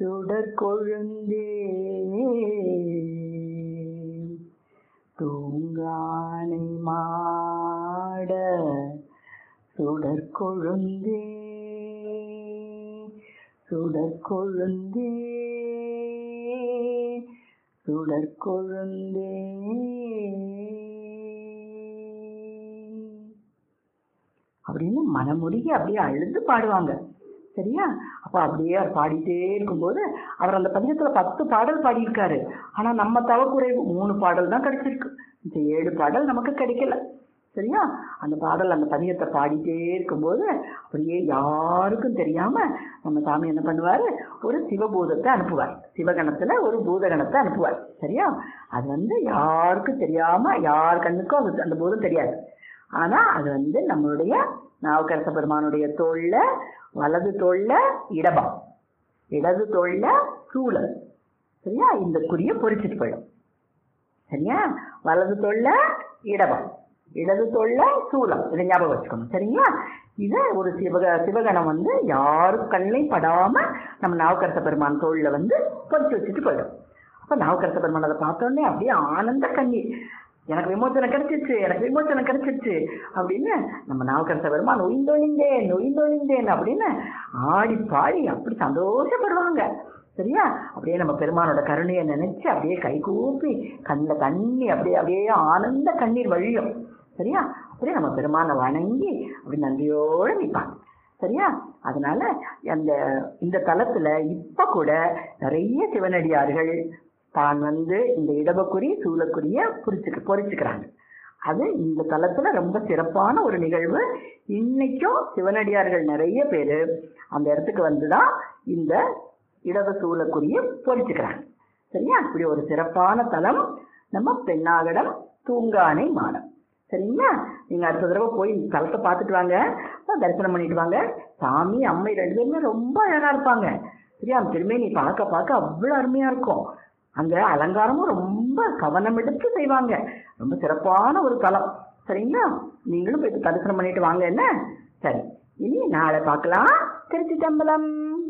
சுடர் கொழுந்தே தூங்கானை மாட சுடர் கொழுந்தே சுடர் கொழுந்தே சுடர் கொழுந்தே அப்படின்னு மனமுருகி அப்படியே அழுது பாடுவாங்க சரியா அப்ப அப்படியே அவர் பாடிட்டே இருக்கும்போது அவர் அந்த பதிகத்துல பத்து பாடல் பாடியிருக்காரு ஆனா நம்ம தவக்குறைவு மூணு பாடல் தான் கிடைச்சிருக்கு இந்த ஏழு பாடல் நமக்கு கிடைக்கல சரியா அந்த பாடல் அந்த பதிகத்தை பாடிட்டே இருக்கும்போது அப்படியே யாருக்கும் தெரியாம நம்ம சாமி என்ன பண்ணுவாரு ஒரு சிவபூதத்தை அனுப்புவார் சிவகணத்துல ஒரு பூதகணத்தை அனுப்புவார் சரியா அது வந்து யாருக்கும் தெரியாம யார் கண்ணுக்கும் அது அந்த பூதம் தெரியாது ஆனா அது வந்து நம்மளுடைய நாவுக்கரச பெருமானுடைய தோல்ல வலது தோல்ல இடபம் இடது தோல்ல சூழல் சரியா இந்த குறிய பொறிச்சிட்டு போயிடும் சரியா வலது தோல்ல இடபம் இடது தோல்ல சூலம் இதை ஞாபகம் வச்சுக்கணும் சரிங்களா இதை ஒரு சிவக சிவகணம் வந்து யாரு கண்ணையும் படாம நம்ம நாவுக்கரச பெருமான் தோல்ல வந்து பொறிச்சு வச்சுட்டு போயிடும் அப்ப நாவுக்கரச பெருமான் அதை பார்த்தோன்னே அப்படியே ஆனந்த கண்ணீர் எனக்கு விமோச்சனம் கிடைச்சிருச்சு எனக்கு விமோச்சனம் கிடைச்சிருச்சு அப்படின்னு நம்ம நாவுக்கரச பெருமான் நொய்ந்தொழிந்தேன் நொய்ந்தொழிந்தேன் அப்படின்னு ஆடி பாடி அப்படி சந்தோஷப்படுவாங்க சரியா அப்படியே நம்ம பெருமானோட கருணையை நினைச்சு அப்படியே கை கூப்பி கண்ணில் தண்ணி அப்படியே அப்படியே ஆனந்த கண்ணீர் வழியும் சரியா அப்படியே நம்ம பெருமானை வணங்கி அப்படி நன்றியோடு நிற்பாங்க சரியா அதனால அந்த இந்த தலத்துல இப்ப கூட நிறைய சிவனடியார்கள் தான் வந்து இந்த இடபக்குறி சூலக்குரிய புரிச்சுக்க பொறிச்சுக்கிறாங்க அது இந்த தலத்துல ரொம்ப சிறப்பான ஒரு நிகழ்வு இன்னைக்கும் சிவனடியார்கள் நிறைய பேரு அந்த இடத்துக்கு வந்துதான் இந்த இடவ சூலக்குரிய பொறிச்சுக்கிறாங்க சரியா இப்படி ஒரு சிறப்பான தலம் நம்ம பெண்ணாகடம் தூங்கானை மாடம் சரிங்களா நீங்க அடுத்த தடவை போய் இந்த தலத்தை பார்த்துட்டு வாங்க தரிசனம் பண்ணிட்டு வாங்க சாமி அம்மை ரெண்டு பேருமே ரொம்ப அழகா இருப்பாங்க சரியா திரும்பி நீ பார்க்க பார்க்க அவ்வளவு அருமையா இருக்கும் அங்க அலங்காரமும் ரொம்ப கவனம் எடுத்து செய்வாங்க ரொம்ப சிறப்பான ஒரு தலம் சரிங்களா நீங்களும் போய் தரிசனம் பண்ணிட்டு வாங்க என்ன சரி இனி நாளை பார்க்கலாம் திருச்சி தம்பலம்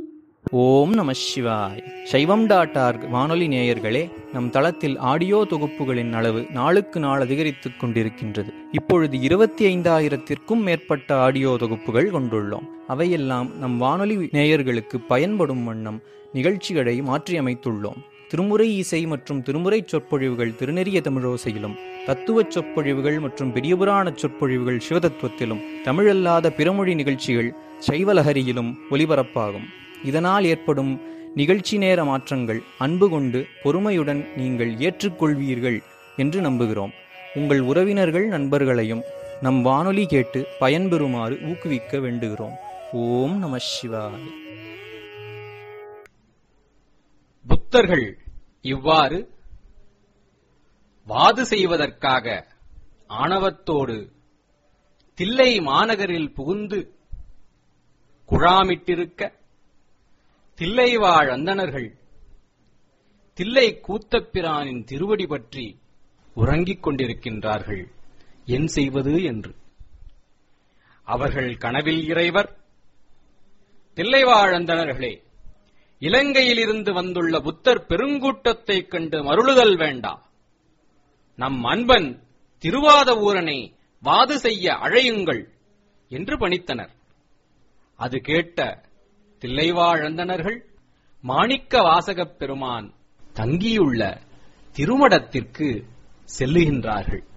ஓம் நம சிவாய் சைவம் டாட் ஆர்க் வானொலி நேயர்களே நம் தளத்தில் ஆடியோ தொகுப்புகளின் அளவு நாளுக்கு நாள் அதிகரித்துக் கொண்டிருக்கின்றது இப்பொழுது இருபத்தி ஐந்தாயிரத்திற்கும் மேற்பட்ட ஆடியோ தொகுப்புகள் கொண்டுள்ளோம் அவையெல்லாம் நம் வானொலி நேயர்களுக்கு பயன்படும் வண்ணம் நிகழ்ச்சிகளை மாற்றியமைத்துள்ளோம் திருமுறை இசை மற்றும் திருமுறை சொற்பொழிவுகள் திருநெறிய தமிழோசையிலும் தத்துவச் சொற்பொழிவுகள் மற்றும் பெரியபுராண சொற்பொழிவுகள் சிவதத்துவத்திலும் தமிழல்லாத பிறமொழி நிகழ்ச்சிகள் சைவலஹரியிலும் ஒலிபரப்பாகும் இதனால் ஏற்படும் நிகழ்ச்சி நேர மாற்றங்கள் அன்பு கொண்டு பொறுமையுடன் நீங்கள் ஏற்றுக்கொள்வீர்கள் என்று நம்புகிறோம் உங்கள் உறவினர்கள் நண்பர்களையும் நம் வானொலி கேட்டு பயன்பெறுமாறு ஊக்குவிக்க வேண்டுகிறோம் ஓம் நம சிவாய் புத்தர்கள் இவ்வாறு வாது செய்வதற்காக ஆணவத்தோடு தில்லை மாநகரில் புகுந்து குழாமிட்டிருக்க தில்லைவாழ் அந்தணர்கள் தில்லை கூத்தப்பிரானின் திருவடி பற்றி உறங்கிக் கொண்டிருக்கின்றார்கள் என் செய்வது என்று அவர்கள் கனவில் இறைவர் தில்லைவாழ் அந்தணர்களே இலங்கையிலிருந்து வந்துள்ள புத்தர் பெருங்கூட்டத்தைக் கண்டு மருளுதல் வேண்டா நம் அன்பன் திருவாத ஊரனை வாது செய்ய அழையுங்கள் என்று பணித்தனர் அது கேட்ட தில்லைவாழந்தனர்கள் மாணிக்க வாசகப் பெருமான் தங்கியுள்ள திருமடத்திற்கு செல்லுகின்றார்கள்